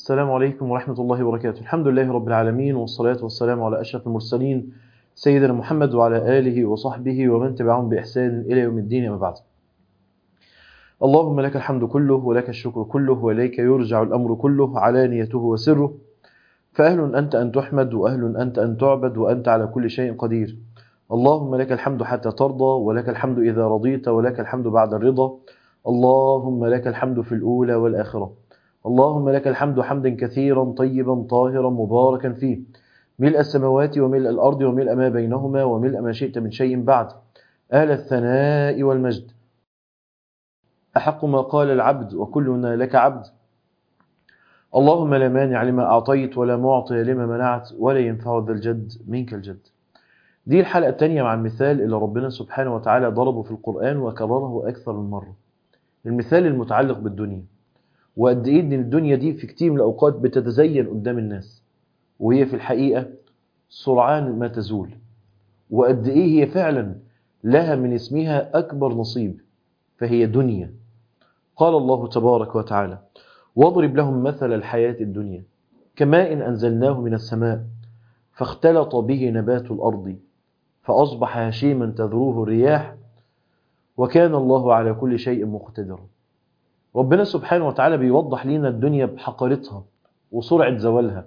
السلام عليكم ورحمة الله وبركاته الحمد لله رب العالمين والصلاة والسلام على أشرف المرسلين سيدنا محمد وعلى آله وصحبه ومن تبعهم بإحسان إلى يوم الدين أما بعد اللهم لك الحمد كله ولك الشكر كله وإليك يرجع الأمر كله علانيته وسره فأهل أنت أن تحمد وأهل أنت أن تعبد وأنت على كل شيء قدير اللهم لك الحمد حتى ترضى ولك الحمد إذا رضيت ولك الحمد بعد الرضا اللهم لك الحمد في الأولى والآخرة اللهم لك الحمد حمدا كثيرا طيبا طاهرا مباركا فيه ملء السماوات وملء الأرض وملء ما بينهما وملء ما شئت من شيء بعد آل الثناء والمجد أحق ما قال العبد وكلنا لك عبد اللهم لا مانع لما أعطيت ولا معطي لما منعت ولا ينفع ذا الجد منك الجد دي الحلقة الثانية مع المثال اللي ربنا سبحانه وتعالى ضربه في القرآن وكرره أكثر من مرة المثال المتعلق بالدنيا وقد ايه ان الدنيا دي في كتير من الاوقات بتتزين قدام الناس وهي في الحقيقه سرعان ما تزول وقد ايه هي فعلا لها من اسمها اكبر نصيب فهي دنيا قال الله تبارك وتعالى واضرب لهم مثل الحياه الدنيا كماء إن انزلناه من السماء فاختلط به نبات الارض فاصبح هشيما تذروه الرياح وكان الله على كل شيء مقتدرا ربنا سبحانه وتعالى بيوضح لنا الدنيا بحقارتها وسرعة زوالها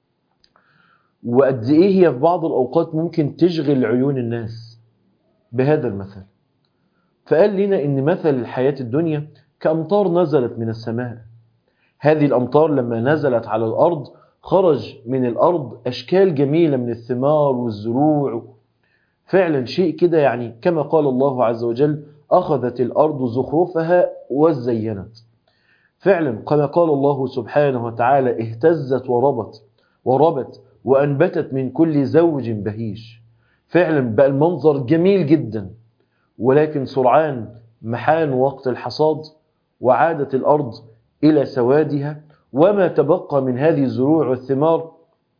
وقد ايه هي في بعض الاوقات ممكن تشغل عيون الناس بهذا المثل فقال لنا ان مثل الحياة الدنيا كأمطار نزلت من السماء هذه الأمطار لما نزلت على الأرض خرج من الأرض أشكال جميلة من الثمار والزروع فعلا شيء كده يعني كما قال الله عز وجل أخذت الأرض زخرفها وزينت فعلا كما قال الله سبحانه وتعالى اهتزت وربت وربت وأنبتت من كل زوج بهيج فعلا بقى المنظر جميل جدا ولكن سرعان محان وقت الحصاد وعادت الأرض إلى سوادها وما تبقى من هذه الزروع والثمار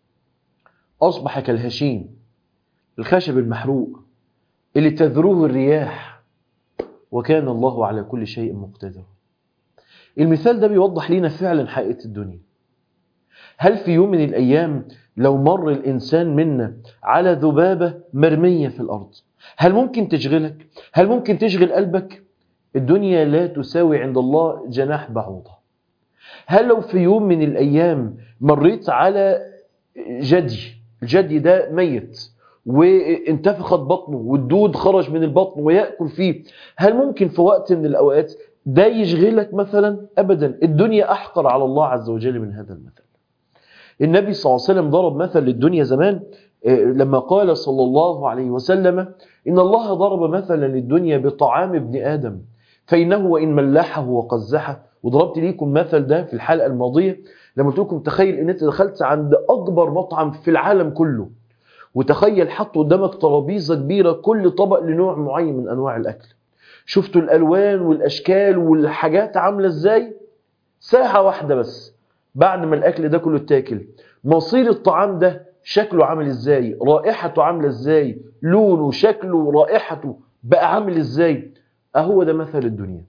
أصبح كالهشيم الخشب المحروق اللي تذروه الرياح وكان الله على كل شيء مقتدر المثال ده بيوضح لنا فعلا حقيقة الدنيا هل في يوم من الأيام لو مر الإنسان منا على ذبابة مرمية في الأرض هل ممكن تشغلك؟ هل ممكن تشغل قلبك؟ الدنيا لا تساوي عند الله جناح بعوضة هل لو في يوم من الأيام مريت على جدي الجدي ده ميت وانتفخت بطنه والدود خرج من البطن ويأكل فيه هل ممكن في وقت من الأوقات ده يشغلك مثلا أبدا الدنيا أحقر على الله عز وجل من هذا المثل النبي صلى الله عليه وسلم ضرب مثل للدنيا زمان لما قال صلى الله عليه وسلم إن الله ضرب مثلا للدنيا بطعام ابن آدم فإنه وإن ملحه وقزحه وضربت ليكم مثل ده في الحلقة الماضية لما قلت لكم تخيل ان انت دخلت عند اكبر مطعم في العالم كله وتخيل حط قدامك ترابيزه كبيره كل طبق لنوع معين من انواع الاكل شفتوا الالوان والاشكال والحاجات عامله ازاي ساعه واحده بس بعد ما الاكل ده كله اتاكل مصير الطعام ده شكله عامل ازاي رائحته عامله ازاي لونه شكله رائحته بقى عامل ازاي اهو ده مثل الدنيا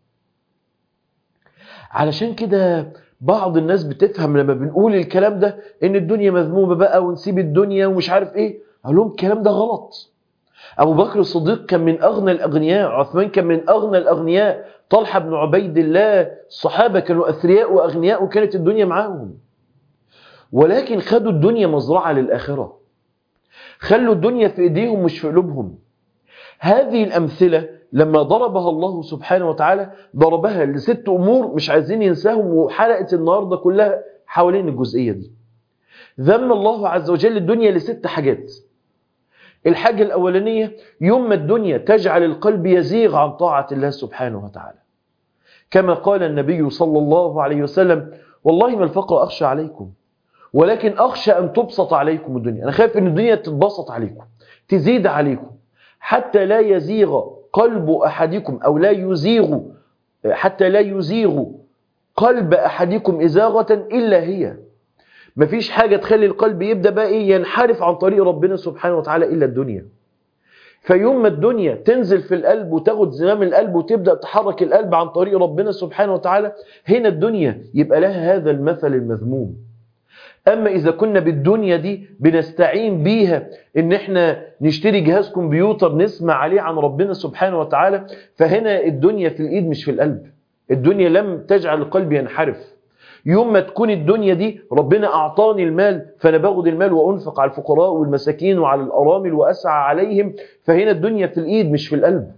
علشان كده بعض الناس بتفهم لما بنقول الكلام ده ان الدنيا مذمومه بقى ونسيب الدنيا ومش عارف ايه اقول لهم الكلام ده غلط ابو بكر الصديق كان من اغنى الاغنياء عثمان كان من اغنى الاغنياء طلحه بن عبيد الله الصحابه كانوا اثرياء واغنياء وكانت الدنيا معاهم ولكن خدوا الدنيا مزرعه للاخره خلوا الدنيا في ايديهم مش في قلوبهم هذه الامثله لما ضربها الله سبحانه وتعالى ضربها لست أمور مش عايزين ينساهم وحلقة النهاردة كلها حوالين الجزئية دي ذم الله عز وجل الدنيا لست حاجات الحاجة الأولانية يوم ما الدنيا تجعل القلب يزيغ عن طاعة الله سبحانه وتعالى كما قال النبي صلى الله عليه وسلم والله ما الفقر أخشى عليكم ولكن أخشى أن تبسط عليكم الدنيا أنا خايف أن الدنيا تتبسط عليكم تزيد عليكم حتى لا يزيغ قلب أحدكم أو لا يزيغ حتى لا يزيغ قلب أحدكم إزاغة إلا هي مفيش حاجة تخلي القلب يبدأ بقى إيه ينحرف عن طريق ربنا سبحانه وتعالى إلا الدنيا فيوم ما الدنيا تنزل في القلب وتاخد زمام القلب وتبدأ تحرك القلب عن طريق ربنا سبحانه وتعالى هنا الدنيا يبقى لها هذا المثل المذموم أما إذا كنا بالدنيا دي بنستعين بيها إن إحنا نشتري جهاز كمبيوتر نسمع عليه عن ربنا سبحانه وتعالى فهنا الدنيا في الإيد مش في القلب الدنيا لم تجعل القلب ينحرف يوم ما تكون الدنيا دي ربنا أعطاني المال فأنا باخد المال وأنفق على الفقراء والمساكين وعلى الأرامل وأسعى عليهم فهنا الدنيا في الإيد مش في القلب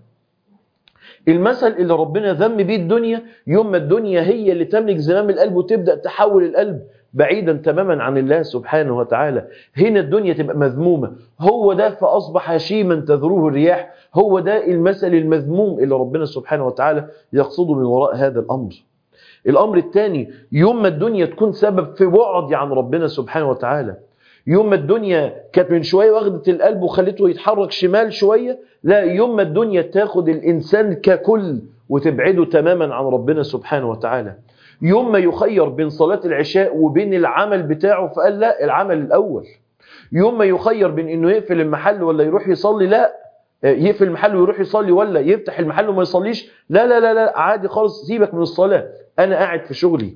المثل اللي ربنا ذم بيه الدنيا يوم ما الدنيا هي اللي تملك زمام القلب وتبدأ تحول القلب بعيدا تماما عن الله سبحانه وتعالى هنا الدنيا تبقى مذمومة هو ده فأصبح هشيما تذروه الرياح هو ده المثل المذموم اللي ربنا سبحانه وتعالى يقصده من وراء هذا الأمر الأمر الثاني يوم ما الدنيا تكون سبب في بعد عن ربنا سبحانه وتعالى يوم ما الدنيا كانت من شوية واخدة القلب وخلته يتحرك شمال شوية لا يوم ما الدنيا تاخد الإنسان ككل وتبعده تماما عن ربنا سبحانه وتعالى يوم ما يخير بين صلاة العشاء وبين العمل بتاعه فقال لا العمل الأول يوم ما يخير بين انه يقفل المحل ولا يروح يصلي لا يقفل المحل ويروح يصلي ولا يفتح المحل وما يصليش لا لا لا لا عادي خالص سيبك من الصلاة انا قاعد في شغلي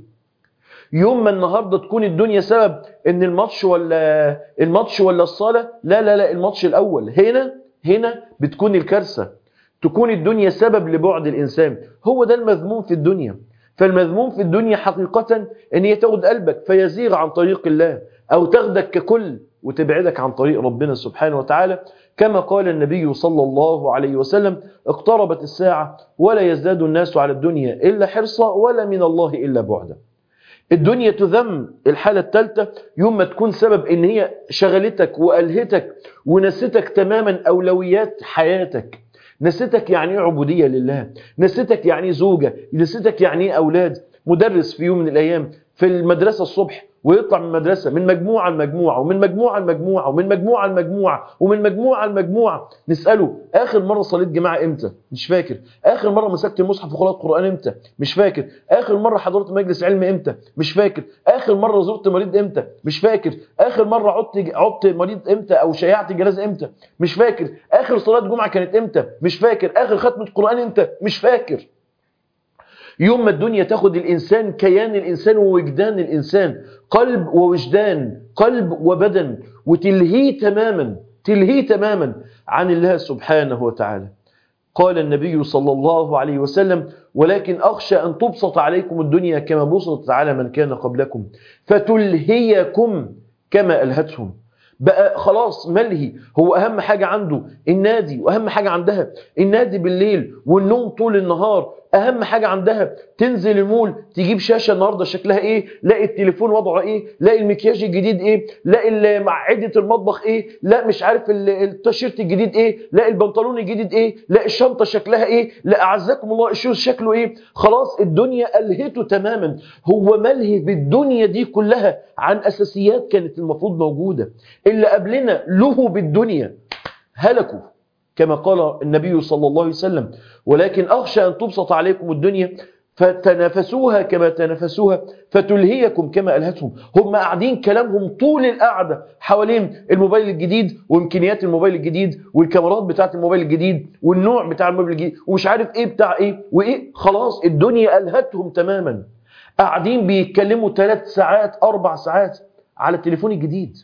يوم ما النهارده تكون الدنيا سبب ان الماتش ولا الماتش ولا الصلاه لا لا لا الماتش الاول هنا هنا بتكون الكارثه تكون الدنيا سبب لبعد الانسان هو ده المذموم في الدنيا فالمذموم في الدنيا حقيقه ان هي تاخد قلبك فيزيغ عن طريق الله او تاخدك ككل وتبعدك عن طريق ربنا سبحانه وتعالى كما قال النبي صلى الله عليه وسلم اقتربت الساعه ولا يزداد الناس على الدنيا الا حرصا ولا من الله الا بعدا الدنيا تذم الحالة الثالثة يوم ما تكون سبب ان هي شغلتك وألهتك ونستك تماما أولويات حياتك نسيتك يعني ايه عبودية لله نسيتك يعني ايه زوجة نسيتك يعني ايه أولاد مدرس في يوم من الأيام في المدرسة الصبح ويطلع من المدرسة من مجموعة لمجموعة ومن مجموعة لمجموعة ومن مجموعة لمجموعة ومن مجموعة لمجموعة نسأله آخر مرة صليت جماعة إمتى؟ مش فاكر آخر مرة مسكت المصحف وقرأت قرآن إمتى؟ مش فاكر آخر مرة حضرت مجلس علم إمتى؟ مش فاكر آخر مرة زرت مريض إمتى؟ مش فاكر آخر مرة عدت عدت مريض إمتى أو شيعت جنازة إمتى؟ مش فاكر آخر صلاة جمعة كانت إمتى؟ مش فاكر آخر ختمة قرآن إمتى؟ مش فاكر يوم ما الدنيا تاخد الإنسان كيان الإنسان ووجدان الإنسان قلب ووجدان قلب وبدن وتلهيه تماما تلهيه تماما عن الله سبحانه وتعالى قال النبي صلى الله عليه وسلم ولكن أخشى أن تبسط عليكم الدنيا كما بسطت على من كان قبلكم فتلهيكم كما ألهتهم بقى خلاص ملهي هو أهم حاجة عنده النادي وأهم حاجة عندها النادي بالليل والنوم طول النهار اهم حاجه عندها تنزل المول تجيب شاشه النهارده شكلها ايه لا التليفون وضعه ايه لا المكياج الجديد ايه لا معده المطبخ ايه لا مش عارف التيشيرت الجديد ايه لا البنطلون الجديد ايه لا الشنطه شكلها ايه لا اعزكم الله الشوز شكله ايه خلاص الدنيا الهته تماما هو ملهي بالدنيا دي كلها عن اساسيات كانت المفروض موجوده اللي قبلنا لهوا بالدنيا هلكوا كما قال النبي صلى الله عليه وسلم ولكن أخشى أن تبسط عليكم الدنيا فتنافسوها كما تنافسوها فتلهيكم كما ألهتهم هم قاعدين كلامهم طول القعدة حوالين الموبايل الجديد وإمكانيات الموبايل الجديد والكاميرات بتاعة الموبايل الجديد والنوع بتاع الموبايل الجديد ومش عارف إيه بتاع إيه وإيه خلاص الدنيا ألهتهم تماما قاعدين بيتكلموا ثلاث ساعات أربع ساعات على التليفون الجديد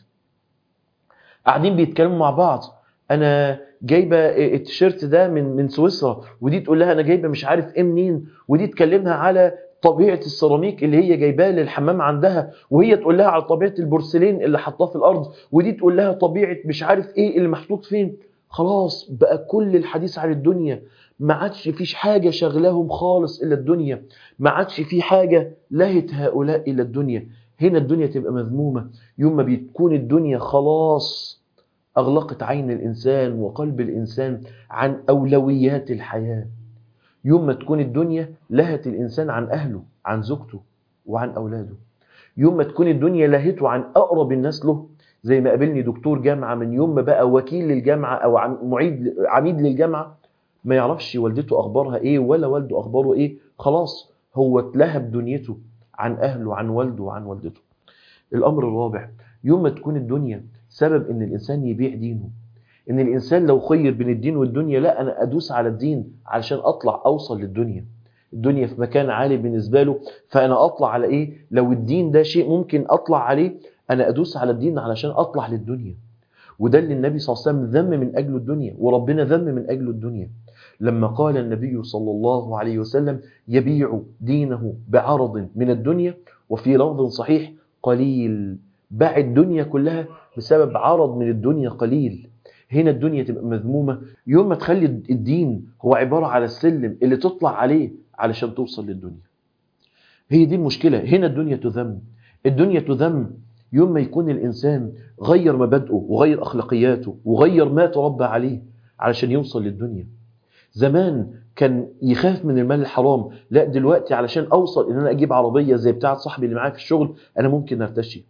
قاعدين بيتكلموا مع بعض انا جايبه التيشيرت ده من من سويسرا ودي تقول لها انا جايبه مش عارف ايه منين ودي تكلمها على طبيعه السيراميك اللي هي جايباه للحمام عندها وهي تقول لها على طبيعه البورسلين اللي حطاه في الارض ودي تقول لها طبيعه مش عارف ايه اللي محطوط فين خلاص بقى كل الحديث عن الدنيا ما عادش فيش حاجه شغلاهم خالص الا الدنيا ما عادش في حاجه لهت هؤلاء الا الدنيا هنا الدنيا تبقى مذمومه يوم ما بتكون الدنيا خلاص أغلقت عين الإنسان وقلب الإنسان عن أولويات الحياة يوم ما تكون الدنيا لهت الإنسان عن أهله عن زوجته وعن أولاده يوم ما تكون الدنيا لهته عن أقرب الناس له زي ما قابلني دكتور جامعة من يوم ما بقى وكيل للجامعة أو معيد عميد للجامعة ما يعرفش والدته أخبارها إيه ولا والده أخباره إيه خلاص هو اتلهب دنيته عن أهله عن والده وعن والدته الأمر الرابع يوم ما تكون الدنيا سبب ان الانسان يبيع دينه ان الانسان لو خير بين الدين والدنيا لا انا ادوس على الدين علشان اطلع اوصل للدنيا الدنيا في مكان عالي بالنسبه له فانا اطلع على ايه لو الدين ده شيء ممكن اطلع عليه انا ادوس على الدين علشان اطلع للدنيا وده اللي النبي صلى الله عليه وسلم ذم من اجله الدنيا وربنا ذم من اجله الدنيا لما قال النبي صلى الله عليه وسلم يبيع دينه بعرض من الدنيا وفي لفظ صحيح قليل باع الدنيا كلها بسبب عرض من الدنيا قليل هنا الدنيا تبقى مذمومة يوم ما تخلي الدين هو عبارة على السلم اللي تطلع عليه علشان توصل للدنيا هي دي المشكلة هنا الدنيا تذم الدنيا تذم يوم ما يكون الإنسان غير مبادئه وغير أخلاقياته وغير ما تربى عليه علشان يوصل للدنيا زمان كان يخاف من المال الحرام لا دلوقتي علشان أوصل إن أنا أجيب عربية زي بتاعة صاحبي اللي معايا في الشغل أنا ممكن أرتشي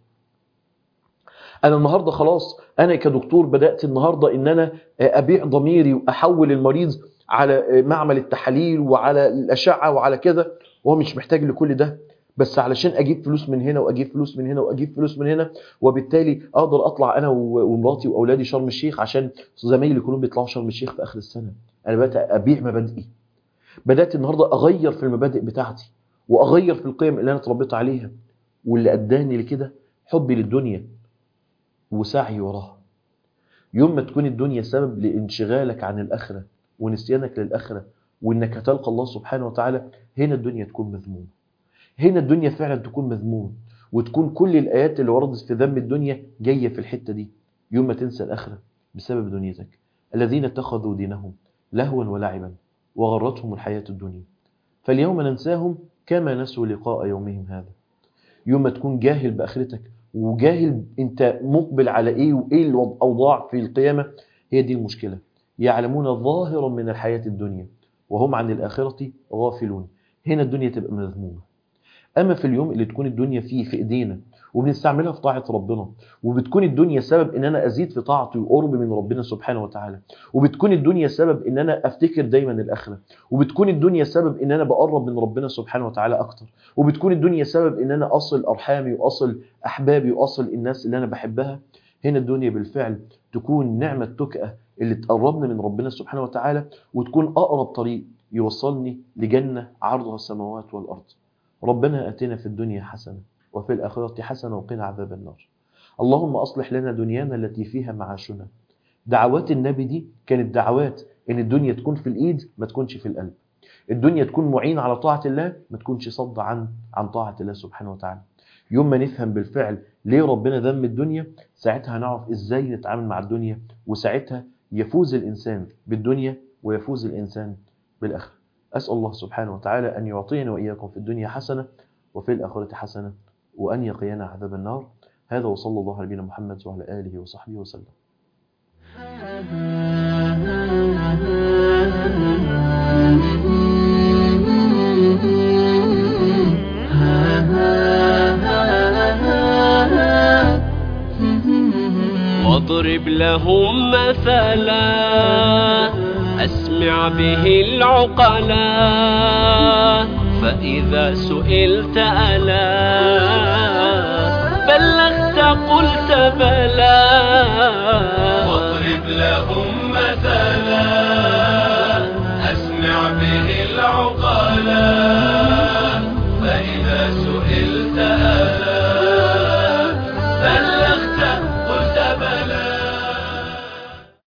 انا النهارده خلاص انا كدكتور بدات النهارده ان انا ابيع ضميري واحول المريض على معمل التحاليل وعلى الاشعه وعلى كذا وهو مش محتاج لكل ده بس علشان اجيب فلوس من هنا واجيب فلوس من هنا واجيب فلوس من هنا وبالتالي اقدر اطلع انا ومراتي واولادي شرم الشيخ عشان زمايلي كلهم بيطلعوا شرم الشيخ في اخر السنه انا بدات ابيع مبادئي بدات النهارده اغير في المبادئ بتاعتي واغير في القيم اللي انا اتربيت عليها واللي اداني لكده حبي للدنيا وسعي وراها يوم ما تكون الدنيا سبب لانشغالك عن الآخرة ونسيانك للآخرة وإنك هتلقى الله سبحانه وتعالى هنا الدنيا تكون مذمومة هنا الدنيا فعلا تكون مذمومة وتكون كل الآيات اللي وردت في ذم الدنيا جاية في الحتة دي يوم ما تنسى الآخرة بسبب دنيتك الذين اتخذوا دينهم لهوا ولعبا وغرتهم الحياة الدنيا فاليوم ننساهم كما نسوا لقاء يومهم هذا يوم ما تكون جاهل بآخرتك وجاهل انت مقبل على ايه وايه الاوضاع في القيامه هي دي المشكله يعلمون ظاهرا من الحياه الدنيا وهم عن الاخره غافلون هنا الدنيا تبقى مذمومه اما في اليوم اللي تكون الدنيا فيه في ايدينا وبنستعملها في طاعه ربنا وبتكون الدنيا سبب ان انا ازيد في طاعتي وقرب من ربنا سبحانه وتعالى وبتكون الدنيا سبب ان انا افتكر دايما الاخره وبتكون الدنيا سبب ان انا بقرب من ربنا سبحانه وتعالى اكتر وبتكون الدنيا سبب ان انا اصل ارحامي واصل احبابي واصل الناس اللي انا بحبها هنا الدنيا بالفعل تكون نعمه تكأه اللي تقربنا من ربنا سبحانه وتعالى وتكون اقرب طريق يوصلني لجنه عرضها السماوات والارض ربنا اتنا في الدنيا حسنه وفي الآخرة حسنة وقنا عذاب النار اللهم أصلح لنا دنيانا التي فيها معاشنا دعوات النبي دي كانت دعوات ان الدنيا تكون في الايد ما تكونش في القلب الدنيا تكون معين على طاعة الله ما تكونش صد عن عن طاعة الله سبحانه وتعالى يوم ما نفهم بالفعل ليه ربنا ذم الدنيا ساعتها هنعرف ازاي نتعامل مع الدنيا وساعتها يفوز الانسان بالدنيا ويفوز الانسان بالاخره اسال الله سبحانه وتعالى ان يعطينا واياكم في الدنيا حسنه وفي الاخره حسنه وأن يقينا عذاب النار هذا وصلى الله على نبينا محمد وعلى آله وصحبه وسلم واضرب لهم مثلا أسمع به العقلا فإذا سئلت ألا بلغت قلت بلى